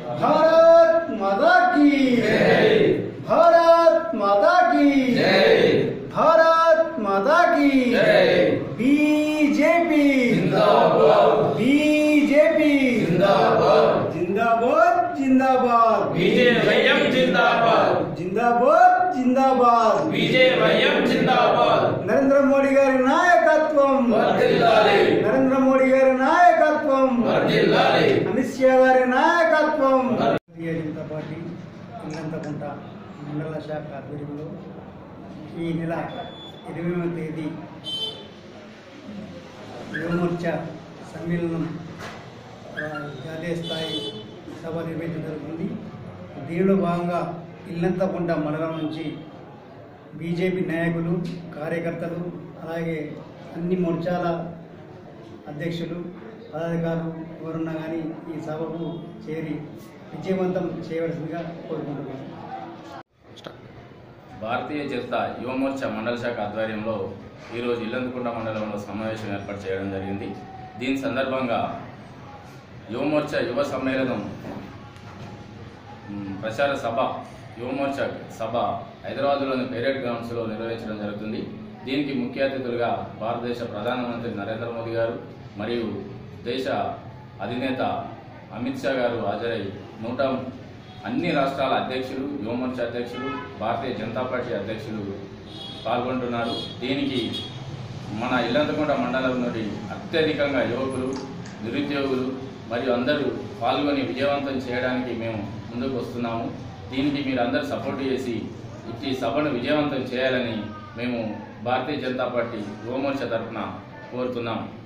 भारत माता की भारत माता की भारत माता की बीजेपी बीजेपी जिंदाबाद जिंदाबाद విజయవయం జిందాబాద్ जिंदाबाद जिंदाबाद విజయవయం జిందాబాద్ నరేంద్ర మోడీ గారి నాయకత్వం వర్ధిల్లాలి నరేంద్ర మోడీ గారి నాయకత్వం వర్ధిల్లాలి అమిత్ షా గారి నాయకత్వం భారతీయ జనతా పార్టీ ఇల్లంతకుంట మండల శాఖ ఆధ్వర్యంలో ఈ నెల ఇరవైవ తేదీ యువమోర్చా సమ్మేళనం ఆ, జాతీయ స్థాయి సభ నిర్వహించడం జరుగుతుంది దీనిలో భాగంగా ఇల్లంతకుంట మండలం నుంచి బీజేపీ నాయకులు కార్యకర్తలు అలాగే అన్ని మోర్చాల అధ్యక్షులు పదాధికారులు ఎవరున్నా కానీ ఈ సభకు చేరి విజయవంతం చేయవలసిందిగా కోరుకుంటున్నాను భారతీయ జనతా యువమోర్చా మండల శాఖ ఆధ్వర్యంలో ఈరోజు ఇల్లందుకుంట మండలంలో సమావేశం ఏర్పాటు చేయడం జరిగింది దీని సందర్భంగా యువమోర్చా యువ సమ్మేళనం మ్, ప్రచార సభ యువమోర్చా సభ హైదరాబాద్లోని పేరేడ్ గ్రౌండ్స్లో నిర్వహించడం జరుగుతుంది దీనికి ముఖ్య అతిథులుగా భారతదేశ ప్రధానమంత్రి నరేంద్ర మోదీ గారు మరియు దేశ అధినేత అమిత్ షా గారు హాజరై నూట అన్ని రాష్ట్రాల అధ్యక్షులు యువమోర్చా అధ్యక్షులు భారతీయ జనతా పార్టీ అధ్యక్షులు పాల్గొంటున్నారు దీనికి మన ఇల్లంతకుంట మండలం నుండి అత్యధికంగా యువకులు నిరుద్యోగులు మరియు అందరూ పాల్గొని విజయవంతం చేయడానికి మేము ముందుకు వస్తున్నాము దీనికి మీరు అందరూ సపోర్ట్ చేసి ఈ సభను విజయవంతం చేయాలని మేము భారతీయ జనతా పార్టీ యువమోర్చా తరఫున కోరుతున్నాము